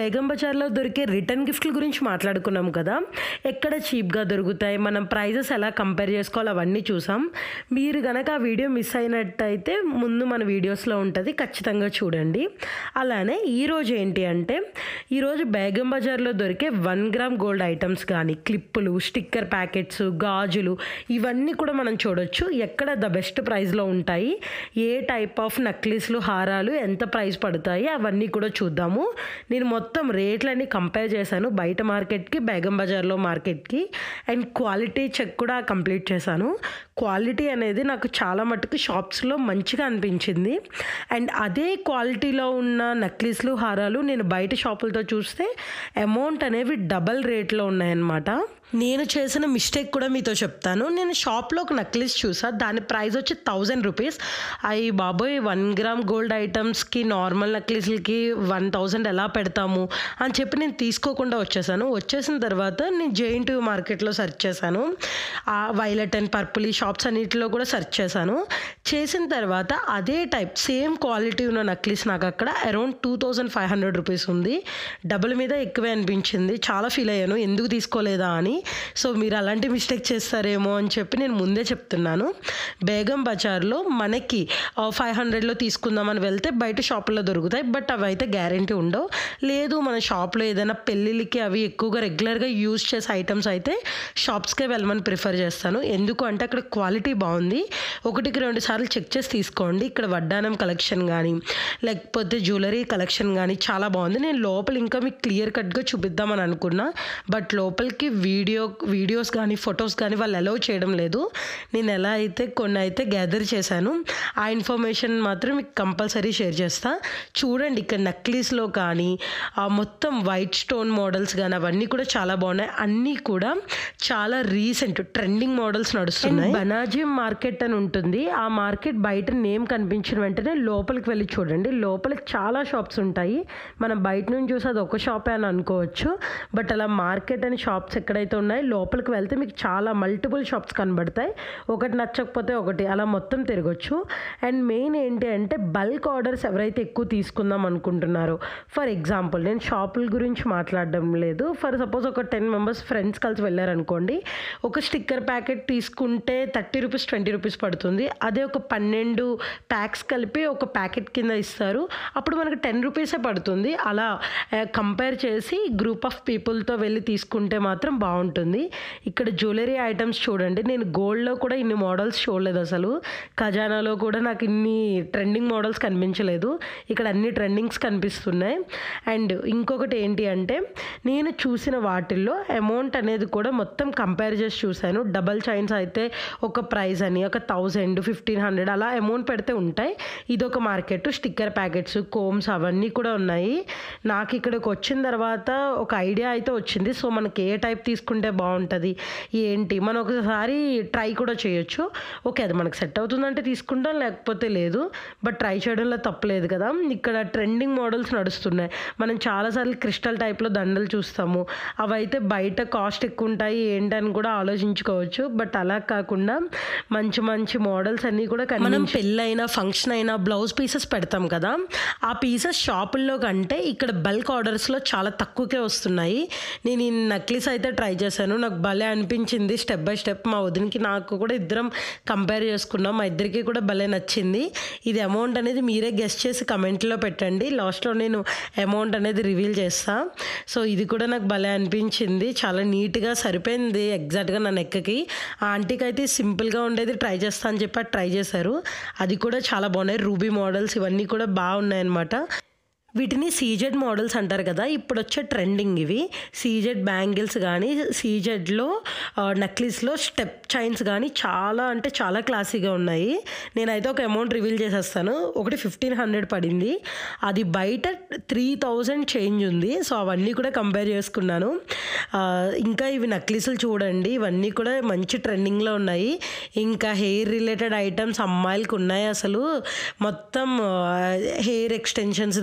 బేగం బజార్లో దొరికే రిటర్న్ గిఫ్ట్ల గురించి మాట్లాడుకున్నాం కదా ఎక్కడ చీప్గా దొరుకుతాయి మనం ప్రైజెస్ ఎలా కంపేర్ చేసుకోవాలి అవన్నీ చూసాం మీరు కనుక ఆ వీడియో మిస్ అయినట్టయితే ముందు మన వీడియోస్లో ఉంటుంది ఖచ్చితంగా చూడండి అలానే ఈరోజు ఏంటి అంటే ఈరోజు బేగం బజార్లో దొరికే వన్ గ్రామ్ గోల్డ్ ఐటమ్స్ కానీ క్లిప్పులు స్టిక్కర్ ప్యాకెట్స్ గాజులు ఇవన్నీ కూడా మనం చూడొచ్చు ఎక్కడ ద బెస్ట్ ప్రైస్లో ఉంటాయి ఏ టైప్ ఆఫ్ నక్లీస్లు హారాలు ఎంత ప్రైస్ పడతాయి అవన్నీ కూడా చూద్దాము నేను మొత్తం రేట్లన్నీ కంపేర్ చేశాను బయట మార్కెట్కి బేగం బజార్లో మార్కెట్కి అండ్ క్వాలిటీ చెక్ కూడా కంప్లీట్ చేశాను క్వాలిటీ అనేది నాకు చాలా మటుకు షాప్స్లో మంచిగా అనిపించింది అండ్ అదే క్వాలిటీలో ఉన్న నక్లీస్లు హారాలు నేను బయట షాపులతో చూస్తే అమౌంట్ అనేవి డబల్ రేట్లో ఉన్నాయన్నమాట నేను చేసిన మిస్టేక్ కూడా మీతో చెప్తాను నేను షాప్లో ఒక నక్లీస్ చూసా దాని ప్రైస్ వచ్చి థౌజండ్ రూపీస్ అవి బాబోయ్ వన్ గ్రామ్ గోల్డ్ ఐటమ్స్కి నార్మల్ నక్లీస్లకి వన్ థౌజండ్ ఎలా పెడతాము అని చెప్పి నేను తీసుకోకుండా వచ్చేసాను వచ్చేసిన తర్వాత నేను జెయింట్ మార్కెట్లో సెర్చ్ చేశాను ఆ వైలెట్ అండ్ పర్పుల్ ఈ షాప్స్ అన్నిటిలో కూడా సెర్చ్ చేశాను చేసిన తర్వాత అదే టైప్ సేమ్ క్వాలిటీ ఉన్న నక్లీస్ నాకు అక్కడ around two thousand five hundred rupees ఉంది డబుల్ మీద ఎక్కువే అనిపించింది చాలా ఫీల్ అయ్యాను ఎందుకు తీసుకోలేదా అని సో మీరు అలాంటి మిస్టేక్ చేస్తారేమో అని చెప్పి నేను ముందే చెప్తున్నాను బేగం బజార్లో మనకి ఫైవ్ హండ్రెడ్లో తీసుకుందామని వెళ్తే బయట షాపుల్లో దొరుకుతాయి బట్ అవి అయితే గ్యారంటీ ఉండవు లేదు మన షాప్లో ఏదైనా పెళ్ళిళ్ళకి అవి ఎక్కువగా రెగ్యులర్గా యూజ్ చేసే ఐటమ్స్ అయితే షాప్స్కే వెళ్ళమని ప్రిఫర్ చేస్తాను ఎందుకు అంటే అక్కడ క్వాలిటీ బాగుంది ఒకటికి రెండు సార్లు చెక్ చేసి తీసుకోండి ఇక్కడ వడ్డానం కలెక్షన్ కానీ లేకపోతే జ్యువెలరీ కలెక్షన్ కానీ చాలా బాగుంది నేను లోపల ఇంకా మీకు క్లియర్ కట్గా చూపిద్దామని అనుకున్నా బట్ లోపలికి వీడియో వీడియోస్ కానీ ఫొటోస్ కానీ వాళ్ళు అలౌ చేయడం లేదు నేను ఎలా అయితే కొన్ని అయితే గ్యాదర్ చేశాను ఆ ఇన్ఫర్మేషన్ మాత్రం మీకు కంపల్సరీ షేర్ చేస్తా చూడండి ఇక్కడ నక్లీస్లో కానీ ఆ మొత్తం వైట్ స్టోన్ మోడల్స్ కానీ అవన్నీ కూడా చాలా బాగున్నాయి అన్నీ కూడా చాలా రీసెంట్ ట్రెండింగ్ మోడల్స్ నడుస్తున్నాయి బనాజీ మార్కెట్ అని ఉంటుంది ఆ మార్కెట్ బయట నేమ్ కనిపించిన వెంటనే లోపలికి వెళ్ళి చూడండి లోపల చాలా షాప్స్ ఉంటాయి మనం బయట నుంచి చూసి అది ఒక షాపే అని అనుకోవచ్చు బట్ అలా మార్కెట్ అని షాప్స్ ఎక్కడైతే ఉన్నాయో లోపలికి వెళ్తే మీకు చాలా మల్టిపుల్ షాప్స్ కనబడతాయి ఒకటి నచ్చకపోతే ఒకటి అలా మొత్తం తిరగొచ్చు అండ్ మెయిన్ ఏంటి అంటే బల్క్ ఆర్డర్స్ ఎవరైతే ఎక్కువ తీసుకుందాం అనుకుంటున్నారో ఫర్ ఎగ్జాంపుల్ నేను షాపుల గురించి మాట్లాడడం లేదు ఫర్ సపోజ్ ఒక టెన్ మెంబర్స్ ఫ్రెండ్స్ కలిసి వెళ్ళారనుకోండి ఒక స్టిక్కర్ ప్యాకెట్ తీసుకుంటే థర్టీ రూపీస్ ట్వంటీ రూపీస్ పడుతుంది అదే ఒక పన్నెండు ప్యాక్స్ కలిపి ఒక ప్యాకెట్ కింద ఇస్తారు అప్పుడు మనకు టెన్ రూపీసే పడుతుంది అలా కంపేర్ చేసి గ్రూప్ ఆఫ్ పీపుల్తో వెళ్ళి తీసుకుంటే మాత్రం బాగుంటుంది ఇక్కడ జ్యువెలరీ ఐటమ్స్ చూడండి నేను గోల్డ్లో కూడా ఇన్ని మోడల్స్ చూడలేదు అసలు ఖజానాలో కూడా నాకు ఇన్ని ట్రెండింగ్ మోడల్స్ కనిపించలేదు ఇక్కడ అన్ని ట్రెండింగ్స్ కనిపిస్తున్నాయి అండ్ ఇంకొకటి ఏంటి అంటే నేను చూసిన వాటిల్లో అమౌంట్ అనేది కూడా మొత్తం కంపేర్ చేసి చూశాను డబల్ చైన్స్ అయితే ఒక ప్రైస్ అని ఒక థౌజండ్ ఫిఫ్టీన్ హండ్రెడ్ అలా అమౌంట్ పెడితే ఉంటాయి ఇది ఒక మార్కెట్ స్టిక్కర్ ప్యాకెట్స్ కోమ్స్ అవన్నీ కూడా ఉన్నాయి నాకు ఇక్కడికి వచ్చిన తర్వాత ఒక ఐడియా అయితే వచ్చింది సో మనకి ఏ టైప్ తీసుకుంటే బాగుంటుంది ఏంటి మనం ఒకసారి ట్రై కూడా చేయొచ్చు ఓకే అది మనకు సెట్ అవుతుందంటే తీసుకుంటాం లేకపోతే లేదు బట్ ట్రై చేయడంలో తప్పలేదు కదా ఇక్కడ ట్రెండింగ్ మోడల్స్ నడుస్తున్నాయి మనం చాలాసార్లు క్రిస్టల్ టైప్లో దండలు చూస్తాము అవైతే బయట కాస్ట్ ఎక్కువ ఉంటాయి ఏంటని కూడా ఆలోచించుకోవచ్చు బట్ అలా కాకుండా మంచి మంచి మోడల్స్ అన్నీ కూడా మనం పెళ్ళైనా ఫంక్షన్ అయినా బ్లౌజ్ పీసెస్ పెడతాం కదా ఆ పీసెస్ షాపుల్లో కంటే ఇక్కడ బల్క్ ఆర్డర్స్లో చాలా తక్కువకే వస్తున్నాయి నేను ఈ నక్లీస్ అయితే ట్రై చేశాను నాకు భలే అనిపించింది స్టెప్ బై స్టెప్ మా వదినికి నాకు కూడా ఇద్దరం కంపేర్ చేసుకున్నాం మా ఇద్దరికి కూడా భలే నచ్చింది ఇది అమౌంట్ అనేది మీరే గెస్ట్ చేసి కమెంట్లో పెట్టండి లాస్ట్లో నేను అమౌంట్ అనేది రివీల్ చేస్తా సో ఇది కూడా నాకు భలే అనిపించింది చాలా నీట్గా సరిపోయింది ఎగ్జాక్ట్గా నా నెక్కకి ఆ ఆంటీకి అయితే సింపుల్గా ఉండేది ట్రై చేస్తా అని చెప్పి అది ట్రై చేశారు అది కూడా చాలా బాగున్నాయి రూబీ మోడల్స్ ఇవన్నీ కూడా బాగున్నాయి అనమాట వీటిని సీజెడ్ మోడల్స్ అంటారు కదా ఇప్పుడు వచ్చే ట్రెండింగ్ ఇవి సీజెడ్ బ్యాంగిల్స్ కానీ సీజెడ్లో నక్లీస్లో స్టెప్ చైన్స్ కానీ చాలా అంటే చాలా క్లాసీగా ఉన్నాయి నేనైతే ఒక అమౌంట్ రివీల్ చేసేస్తాను ఒకటి ఫిఫ్టీన్ హండ్రెడ్ పడింది అది బయట త్రీ థౌజండ్ చేంజ్ ఉంది సో అవన్నీ కూడా కంపేర్ చేసుకున్నాను ఆ, ఇంకా ఇవి నక్లీసులు చూడండి ఇవన్నీ కూడా మంచి ట్రెండింగ్లో ఉన్నాయి ఇంకా హెయిర్ రిలేటెడ్ ఐటమ్స్ అమ్మాయిలకు ఉన్నాయి అసలు మొత్తం హెయిర్ ఎక్స్టెన్షన్స్ దగ్గర నుంచి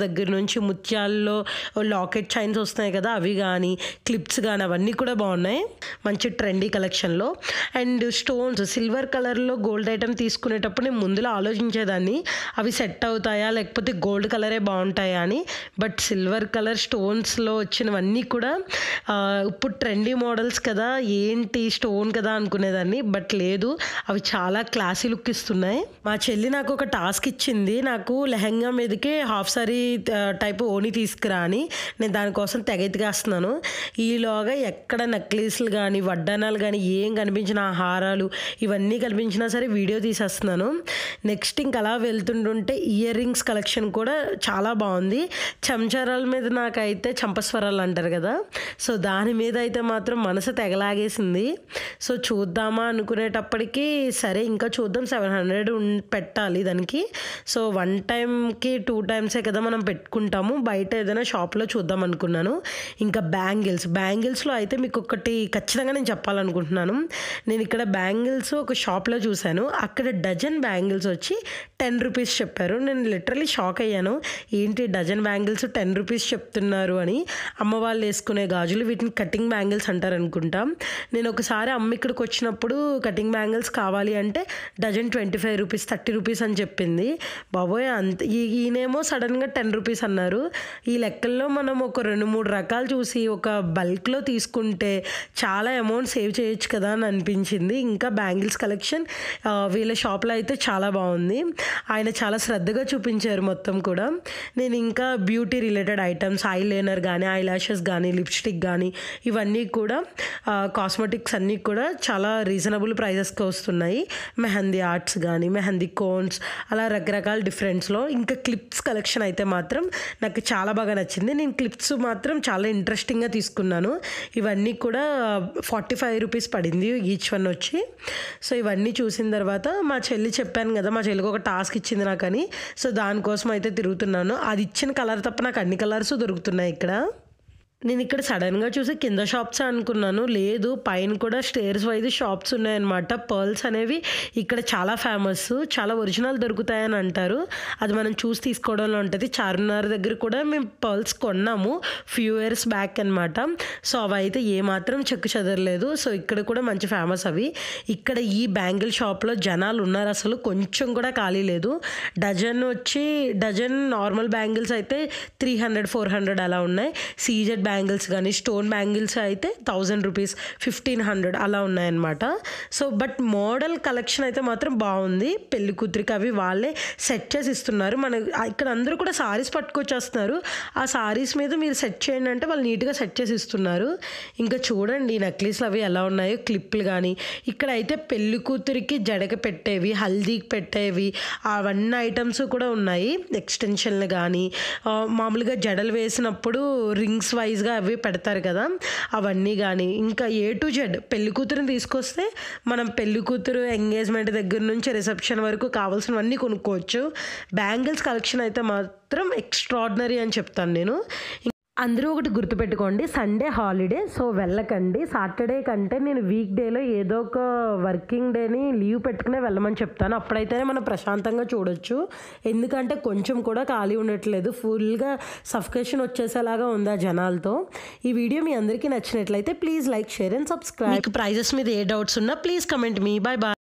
మంచి ముత్యాల్లో లాకెట్ చైన్స్ వస్తున్నాయి కదా అవి కానీ క్లిప్స్ కానీ అవన్నీ కూడా బాగున్నాయి మంచి ట్రెండీ కలెక్షన్లో అండ్ స్టోన్స్ సిల్వర్ కలర్లో గోల్డ్ ఐటమ్ తీసుకునేటప్పుడు నేను ముందులో ఆలోచించేదాన్ని అవి సెట్ అవుతాయా లేకపోతే గోల్డ్ కలరే బాగుంటాయా అని బట్ సిల్వర్ కలర్ స్టోన్స్లో వచ్చినవన్నీ కూడా ఆ, ఇప్పుడు ట్రెండీ మోడల్స్ కదా ఏంటి స్టోన్ కదా అనుకునేదాన్ని బట్ లేదు అవి చాలా క్లాసీ లుక్ ఇస్తున్నాయి మా చెల్లి నాకు ఒక టాస్క్ ఇచ్చింది నాకు లెహంగా మీదకి హాఫ్ సారీ టైప్ ఓని తీసుకురా అని నేను దానికోసం తెగ ఎత్తికేస్తున్నాను ఈలోగా ఎక్కడ నెక్లెస్లు కానీ వడ్డానాలు కానీ ఏం కనిపించిన హారాలు ఇవన్నీ కనిపించినా సరే వీడియో తీసేస్తున్నాను నెక్స్ట్ ఇంక అలా వెళ్తుంటుంటే ఇయర్ రింగ్స్ కలెక్షన్ కూడా చాలా బాగుంది చెంచారాల మీద నాకైతే చంపస్వరాలు అంటారు కదా సో దాని మీద అయితే మాత్రం మనసు తెగలాగేసింది సో చూద్దామా అనుకునేటప్పటికి సరే ఇంకా చూద్దాం సెవెన్ హండ్రెడ్ పెట్టాలి దానికి సో వన్ టైంకి టూ టైమ్సే కదా మనం పెట్టుకుంటాము బయట ఏదైనా షాప్లో చూద్దాం అనుకున్నాను ఇంకా బ్యాంగిల్స్ బ్యాంగిల్స్లో అయితే మీకు ఒకటి ఖచ్చితంగా నేను చెప్పాలనుకుంటున్నాను నేను ఇక్కడ బ్యాంగిల్స్ ఒక షాప్లో చూశాను అక్కడ డజన్ బ్యాంగిల్స్ వచ్చి టెన్ రూపీస్ చెప్పారు నేను లిటరలీ షాక్ అయ్యాను ఏంటి డజన్ బ్యాంగిల్స్ టెన్ రూపీస్ చెప్తున్నారు అని అమ్మ వాళ్ళు వేసుకునే గాజులు వీటిని కటింగ్ బ్యాంగిల్స్ అంటారు అనుకుంటా నేను ఒకసారి అమ్మ ఇక్కడికి వచ్చినప్పుడు కటింగ్ బ్యాంగిల్స్ కావాలి అంటే dozen twenty five rupees thirty rupees అని చెప్పింది బాబోయ్ అంత ఈ- ఈయనేమో సడన్గా టెన్ రూపీస్ అన్నారు ఈ లెక్కల్లో మనం ఒక రెండు మూడు రకాలు చూసి ఒక బల్క్లో తీసుకుంటే చాలా అమౌంట్ సేవ్ చేయొచ్చు కదా అని అనిపించింది ఇంకా బ్యాంగిల్స్ కలెక్షన్ ఆ, వీళ్ళ షాప్లో అయితే చాలా బాగుంది ఆయన చాలా శ్రద్ధగా చూపించారు మొత్తం కూడా నేను ఇంకా beauty related items eyeliner కానీ ఐ లాషెస్ కానీ లిప్స్టిక్ కానీ ఇవన్నీ కూడా కాస్మెటిక్స్ అన్నీ కూడా చాలా రీజనబుల్ ప్రైజెస్కి వస్తున్నాయి మెహందీ ఆర్ట్స్ కానీ మెహందీ కోన్స్ అలా రకరకాల డిఫరెంట్స్లో ఇంకా క్లిప్స్ కలెక్షన్ అయితే మాత్రం నాకు చాలా బాగా నచ్చింది నేను క్లిప్స్ మాత్రం చాలా ఇంట్రెస్టింగ్గా తీసుకున్నాను ఇవన్నీ కూడా ఫార్టీ ఫైవ్ రూపీస్ పడింది ఈచ్ వన్ వచ్చి సో ఇవన్నీ చూసిన తర్వాత మా చెల్లి చెప్పాను కదా మా చెల్లికి ఒక టాస్క్ ఇచ్చింది నాకని సో దానికోసం అయితే తిరుగుతున్నాను అది ఇచ్చిన కలర్ తప్ప నాకు అన్ని కలర్స్ దొరుకుతున్నాయి ఇక్కడ నేను ఇక్కడ సడన్గా చూసి కింద షాప్స్ అనుకున్నాను లేదు పైన కూడా స్టేర్స్ వైజ్ షాప్స్ ఉన్నాయన్నమాట పర్ల్స్ అనేవి ఇక్కడ చాలా ఫేమస్ చాలా ఒరిజినల్ దొరుకుతాయని అంటారు అది మనం చూసి తీసుకోవడంలో ఉంటుంది చార్మినార్ దగ్గర కూడా మేము పర్ల్స్ కొన్నాము ఫ్యూ ఇయర్స్ బ్యాక్ అనమాట సో అవి అయితే ఏమాత్రం చెక్కు చెదరలేదు సో ఇక్కడ కూడా మంచి ఫేమస్ అవి ఇక్కడ ఈ బ్యాంగిల్ షాప్లో జనాలు ఉన్నారు అసలు కొంచెం కూడా ఖాళీ లేదు డజన్ వచ్చి డజన్ నార్మల్ బ్యాంగిల్స్ అయితే త్రీ హండ్రెడ్ ఫోర్ హండ్రెడ్ అలా ఉన్నాయి సీజెడ్ బ్యాంగిల్స్ కానీ స్టోన్ బ్యాంగిల్స్ అయితే థౌజండ్ రూపీస్ ఫిఫ్టీన్ హండ్రెడ్ అలా ఉన్నాయన్నమాట సో బట్ మోడల్ కలెక్షన్ అయితే మాత్రం బాగుంది పెళ్లి కూతురికి అవి వాళ్ళే సెట్ చేసి ఇస్తున్నారు మన ఇక్కడ అందరూ కూడా సారీస్ పట్టుకొచ్చేస్తున్నారు ఆ సారీస్ మీద మీరు సెట్ చేయండి అంటే వాళ్ళు నీట్గా సెట్ చేసి ఇస్తున్నారు ఇంకా చూడండి నెక్లెస్లు అవి ఎలా ఉన్నాయో క్లిప్లు కానీ ఇక్కడ అయితే పెళ్లి కూతురికి జడకి పెట్టేవి హల్దీకి పెట్టేవి అవన్నీ ఐటమ్స్ కూడా ఉన్నాయి ఎక్స్టెన్షన్లు కానీ ఆ, మామూలుగా జడలు వేసినప్పుడు రింగ్స్ వైజ్గా అవి పెడతారు కదా అవన్నీ కానీ ఇంకా ఏ టు జెడ్ పెళ్లి కూతురుని తీసుకొస్తే మనం పెళ్లి కూతురు ఎంగేజ్మెంట్ దగ్గర నుంచి రిసెప్షన్ వరకు కావాల్సినవన్నీ కొనుక్కోవచ్చు బ్యాంగిల్స్ కలెక్షన్ అయితే మాత్రం ఎక్స్ట్రాడినరీ అని చెప్తాను నేను అందరూ ఒకటి గుర్తుపెట్టుకోండి సండే హాలిడే సో వెళ్ళకండి సాటర్డే కంటే నేను వీక్ డేలో ఏదో ఒక వర్కింగ్ డేని లీవ్ పెట్టుకునే వెళ్ళమని చెప్తాను అప్పుడైతేనే మనం ప్రశాంతంగా చూడొచ్చు ఎందుకంటే కొంచెం కూడా ఖాళీ ఉండట్లేదు ఫుల్గా సఫికేషన్ వచ్చేసేలాగా ఉంది ఆ జనాలతో ఈ వీడియో మీ అందరికీ నచ్చినట్లయితే please like share and subscribe మీకు ప్రైజెస్ మీద ఏ డౌట్స్ ఉన్నా ప్లీజ్ కమెంట్ మీ బాయ్ బాయ్